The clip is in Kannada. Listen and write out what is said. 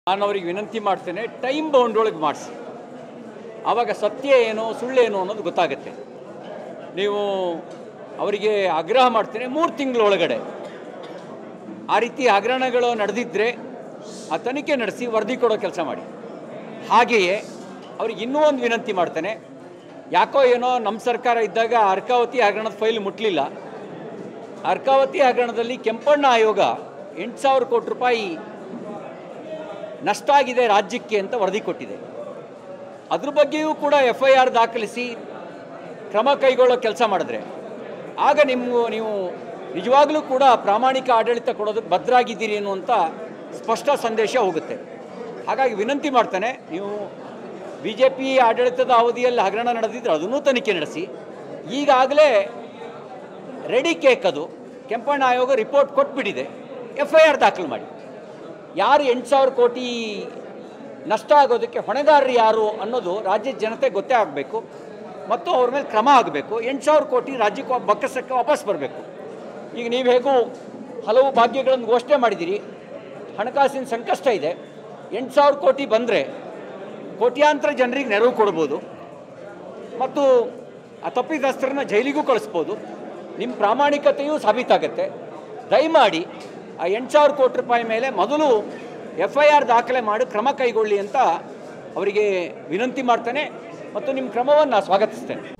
ನಾನು ಅವ್ರಿಗೆ ವಿನಂತಿ ಮಾಡ್ತೇನೆ ಟೈಮ್ ಬೌಂಡ್ ಒಳಗೆ ಮಾಡಿಸಿ ಆವಾಗ ಸತ್ಯ ಏನು ಸುಳ್ಳೇನು ಅನ್ನೋದು ಗೊತ್ತಾಗುತ್ತೆ ನೀವು ಅವರಿಗೆ ಆಗ್ರಹ ಮಾಡ್ತೇನೆ ಮೂರು ತಿಂಗಳ ಒಳಗಡೆ ಆ ರೀತಿ ಹಗರಣಗಳು ನಡೆದಿದ್ದರೆ ಆ ತನಿಖೆ ನಡೆಸಿ ವರದಿ ಕೊಡೋ ಕೆಲಸ ಮಾಡಿ ಹಾಗೆಯೇ ಅವ್ರಿಗೆ ಇನ್ನೂ ಒಂದು ವಿನಂತಿ ಮಾಡ್ತೇನೆ ಯಾಕೋ ಏನೋ ನಮ್ಮ ಸರ್ಕಾರ ಇದ್ದಾಗ ಅರ್ಕಾವತಿ ಹಗರಣದ ಫೈಲ್ ಮುಟ್ಟಲಿಲ್ಲ ಅರ್ಕಾವತಿ ಹಗರಣದಲ್ಲಿ ಕೆಂಪಣ್ಣ ಆಯೋಗ ಎಂಟು ಸಾವಿರ ಕೋಟಿ ರೂಪಾಯಿ ನಷ್ಟ ಆಗಿದೆ ರಾಜ್ಯಕ್ಕೆ ಅಂತ ವರದಿ ಕೊಟ್ಟಿದೆ ಅದ್ರ ಬಗ್ಗೆಯೂ ಕೂಡ ಎಫ್ ಐ ಆರ್ ದಾಖಲಿಸಿ ಕ್ರಮ ಕೈಗೊಳ್ಳೋ ಕೆಲಸ ಮಾಡಿದ್ರೆ ಆಗ ನಿಮ್ಮ ನೀವು ನಿಜವಾಗಲೂ ಕೂಡ ಪ್ರಾಮಾಣಿಕ ಆಡಳಿತ ಕೊಡೋದಕ್ಕೆ ಭದ್ರಾಗಿದ್ದೀರಿ ಅನ್ನುವಂಥ ಸ್ಪಷ್ಟ ಸಂದೇಶ ಹೋಗುತ್ತೆ ಹಾಗಾಗಿ ವಿನಂತಿ ಮಾಡ್ತಾನೆ ನೀವು ಬಿ ಜೆ ಪಿ ಆಡಳಿತದ ಅವಧಿಯಲ್ಲಿ ಹಗರಣ ನಡೆದಿದ್ರೆ ಅದನ್ನೂ ತನಿಖೆ ನಡೆಸಿ ಈಗಾಗಲೇ ರೆಡಿ ಕೇಕ್ ಅದು ಕೆಂಪಣ್ಣ ಆಯೋಗ ರಿಪೋರ್ಟ್ ಕೊಟ್ಬಿಟ್ಟಿದೆ ಎಫ್ ಐ ಆರ್ ದಾಖಲು ಮಾಡಿ ಯಾರು ಎಂಟು ಸಾವಿರ ಕೋಟಿ ನಷ್ಟ ಆಗೋದಕ್ಕೆ ಹೊಣೆಗಾರರು ಯಾರು ಅನ್ನೋದು ರಾಜ್ಯದ ಜನತೆ ಗೊತ್ತೇ ಆಗಬೇಕು ಮತ್ತು ಅವ್ರ ಮೇಲೆ ಕ್ರಮ ಆಗಬೇಕು ಎಂಟು ಸಾವಿರ ಕೋಟಿ ರಾಜ್ಯಕ್ಕೆ ವಾ- ಬಕ್ಕಸಕ್ಕೆ ವಾಪಸ್ ಬರಬೇಕು ಈಗ ನೀವು ಹೇಗೂ ಹಲವು ಭಾಗ್ಯಗಳನ್ನು ಘೋಷಣೆ ಮಾಡಿದ್ದೀರಿ ಹಣಕಾಸಿನ ಸಂಕಷ್ಟ ಇದೆ ಎಂಟು ಸಾವಿರ ಕೋಟಿ ಬಂದರೆ ಕೋಟ್ಯಾಂತರ ಜನರಿಗೆ ನೆರವು ಕೊಡ್ಬೋದು ಮತ್ತು ಆ ತಪ್ಪಿತಸ್ಥರನ್ನ ಜೈಲಿಗೂ ಕಳಿಸ್ಬೋದು ನಿಮ್ಮ ಪ್ರಾಮಾಣಿಕತೆಯೂ ಸಾಬೀತಾಗತ್ತೆ ದಯಮಾಡಿ ಆ ಎಂಟು ಸಾವಿರ ಕೋಟಿ ರೂಪಾಯಿ ಮೇಲೆ ಮೊದಲು ಎಫ್ ಐ ಆರ್ ದಾಖಲೆ ಮಾಡಿ ಕ್ರಮ ಕೈಗೊಳ್ಳಿ ಅಂತ ಅವರಿಗೆ ವಿನಂತಿ ಮಾಡ್ತೇನೆ ಮತ್ತು ನಿಮ್ಮ ಕ್ರಮವನ್ನು ಸ್ವಾಗತಿಸ್ತೇನೆ